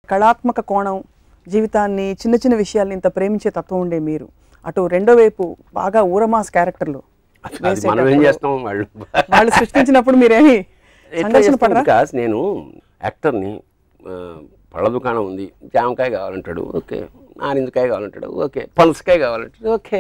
కళాత్మక కోణం జీవితాన్ని చిన్న చిన్న విషయాల్ని ఇంత ప్రేమించే తత్వం ఉండే మీరు అటు రెండో వైపు బాగా ఊరమాస్ క్యారెక్టర్లు అది మనం ఏం వేసేటప్పుడు చేస్తాం వాళ్ళు వాళ్ళు సృష్టించినప్పుడు మీరేమి ఎట్లా సంఘర్షణ చేస్తాం? పడరా బికాస్ నేను యాక్టర్ని ఆ, పళ్ళ దుకాణం ఉంది జామకాయ కావాలంటాడు ఓకే నారింజకాయ కావాలంటాడు ఓకే పనసకాయ కావాలంటాడు ఓకే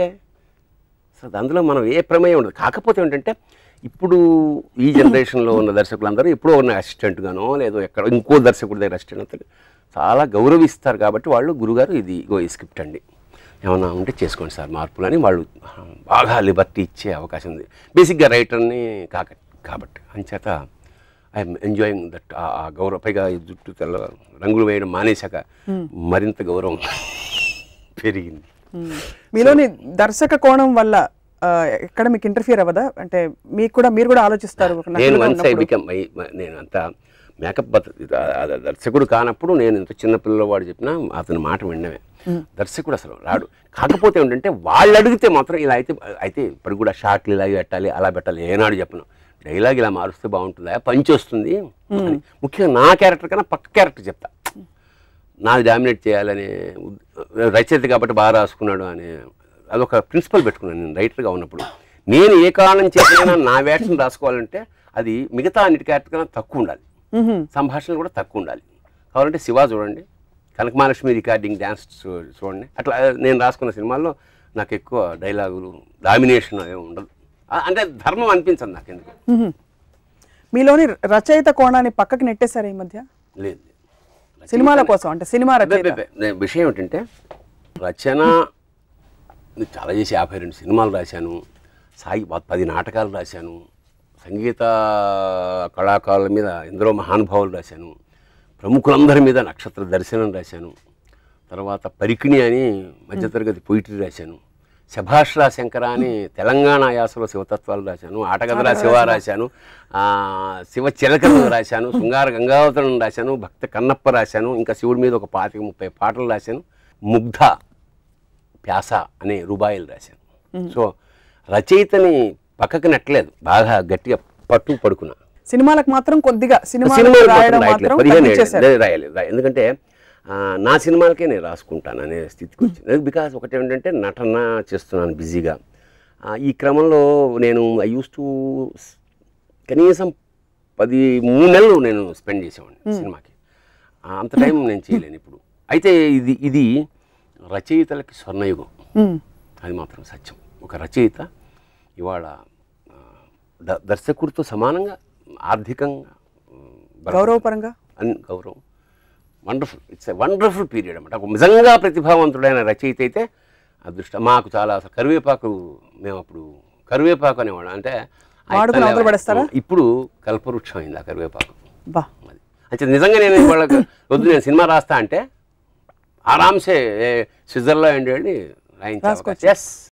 సో అందులో మనం ఏ ప్రమేయం ఉండదు కాకపోతే ఏంటంటే ఇప్పుడు ఈ జనరేషన్లో ఉన్న దర్శకులందరూ ఎప్పుడో ఉన్న అసిస్టెంట్గానో లేదో ఎక్కడ ఇంకో దర్శకుడి దగ్గర అసిస్టెంట్ అంతా చాలా గౌరవిస్తారు కాబట్టి వాళ్ళు గురుగారు ఇది ఇగో ఈ స్క్రిప్ట్ అండి ఏమన్నా ఉంటే చేసుకోండి సార్ మార్పులు అని వాళ్ళు బాగా లిబర్టీ ఇచ్చే అవకాశం ఉంది బేసిక్గా రైటర్ని కాక కాబట్టి అంచేత ఐఎమ్ ఎంజాయింగ్ దట్ ఆ గౌరవ పైగా ఈ జుట్టు తెల్ల రంగులు వేయడం మానేశాక మరింత గౌరవం పెరిగింది మీలోని దర్శక కోణం వల్ల ఆ, ఎక్కడ మీకు ఇంటర్ఫియర్ అవ్వదా అంటే మీకు కూడా మీరు కూడా ఆలోచిస్తారు ఒక నేను నటుడుగా వన్స్ ఐ ఉన్నప్పుడు. బికమ్ నేను అంత మేకప్ దర్శకుడు కానప్పుడు నేను ఇంత చిన్న పిల్లవాడు చెప్పినా అతని మాట వినడమే దర్శకుడు అసలు రాడు కాకపోతే ఏంటంటే వాళ్ళు అడిగితే మాత్రం ఇలా అయితే అయితే ఇప్పుడు కూడా షార్ట్లు ఇలా పెట్టాలి అలా పెట్టాలి ఏనాడు చెప్పను డైలాగ్ ఇలా మారుస్తే బాగుంటుందా పంచి వస్తుంది అని. ముఖ్యంగా నా క్యారెక్టర్ కన్నా పక్క క్యారెక్టర్ చెప్తా నాది డామినేట్ చేయాలనే ఉద్- రచయిత కాబట్టి బాగా రాసుకున్నాడు అనే అదొక ప్రిన్సిపల్ పెట్టుకున్నాను నేను రైటర్గా ఉన్నప్పుడు నేను ఏ కారణం చేసినా నా వేషన్ రాసుకోవాలంటే అది మిగతా అన్నిటి క్యారెక్టర్ కన్నా తక్కువ ఉండాలి మ్మ్. సంభాషణలు కూడా తక్కువ ఉండాలి కావాలంటే శివ చూడండి కనకమహాలక్ష్మి రికార్డింగ్ డ్యాన్స్ చూ- చూడండి అట్లా నేను రాసుకున్న సినిమాల్లో నాకు ఎక్కువ డైలాగులు డామినేషన్ అదే ఉండదు ఆ- అంటే ధర్మం అనిపించదు నాకు ఎందుకు మ్మ్. మీలోని రచయిత కోణాన్ని పక్కకి నెట్టేశారు ఈ మధ్య లేదు సినిమాల కోసం అంటే సినిమా అబ్బే, రచయిత అబ్బే, అబ్బే. నేను విషయం ఏంటంటే రచన నేను చాలా చేసి యాభై రెండు సినిమాలు రాశాను సాయి ప- పది నాటకాలు రాశాను సంగీత కళాకారుల మీద ఎందరో మహానుభావులు రాశాను ప్రముఖులందరి మీద నక్షత్ర దర్శనం రాశాను తర్వాత పరికిణి అని మధ్యతరగతి పొయిటరీ రాశాను శభాష్రా శంకర అని తెలంగాణ యాసలో శివతత్వాలు రాశాను ఆటగదరా శివ రాశాను ఆ, శివ చిలకలు రాశాను శృంగార గంగావతరం రాశాను భక్త కన్నప్ప రాశాను ఇంకా శివుడి మీద ఒక పాతిక ముప్పై పాటలు రాశాను ముగ్ధ ప్యాస అనే రుబాయిలు రాశాను సో రచయితని పక్కకు నెట్టలేదు బాగా గట్టిగా పట్టు పడుకున్నా సినిమాలకు మాత్రం కొద్దిగా సినిమా సినిమాలు మాత్రం రాయడం రాయట్లేదు. మాత్రం పదిహేను ఏళ్ళు. తగ్గించేశారు. లేదు, రాయలేదు రాయ- ఎందుకంటే ఆ, నా సినిమాలకే నేను రాసుకుంటాను అనే స్థితికి వచ్చింది బికాస్ ఒకటి ఏంటంటే నటన చేస్తున్నాను బిజీగా ఆ, ఈ క్రమంలో నేను ఐ యూస్ టు కనీసం పది మూడు నెలలు నేను స్పెండ్ చేసేవాడిని సినిమాకి ఆ, అంత టైం నేను చేయలేను ఇప్పుడు అయితే ఇది ఇది రచయితలకి స్వర్ణయుగం మ్మ్. అది మాత్రం సత్యం ఒక రచయిత ఇవాళ ఆ, ద- దర్శకుడితో సమానంగా ఆర్థికంగా ఉమ్, బలపడతాడు. గౌరవపరంగా అన్ గౌరవం wonderful it's a wonderful period అనమాట ఒక నిజంగా ప్రతిభావంతుడైన రచయిత అయితే అదృష్టం మాకు చాలా అసలు కరివేపాకు మేము అప్పుడు కరివేపాకు అనేవాళ్ళం అంటే ఆ వాడుకుని ఇత్తనాలు అవతల పడేస్తారా? ఇప్పుడు కల్పవృక్షం అయింది ఆ కరివేపాకు బా అది అంటే నిజంగా నేను వాళ్ళకి వద్దు నేను సినిమా రాస్తా అంటే ఆరామ్సే ఏ, స్విట్జర్లాండ్ వెళ్ళి రాయించే రాసుకోవచ్చు. అవకాశం. Yes.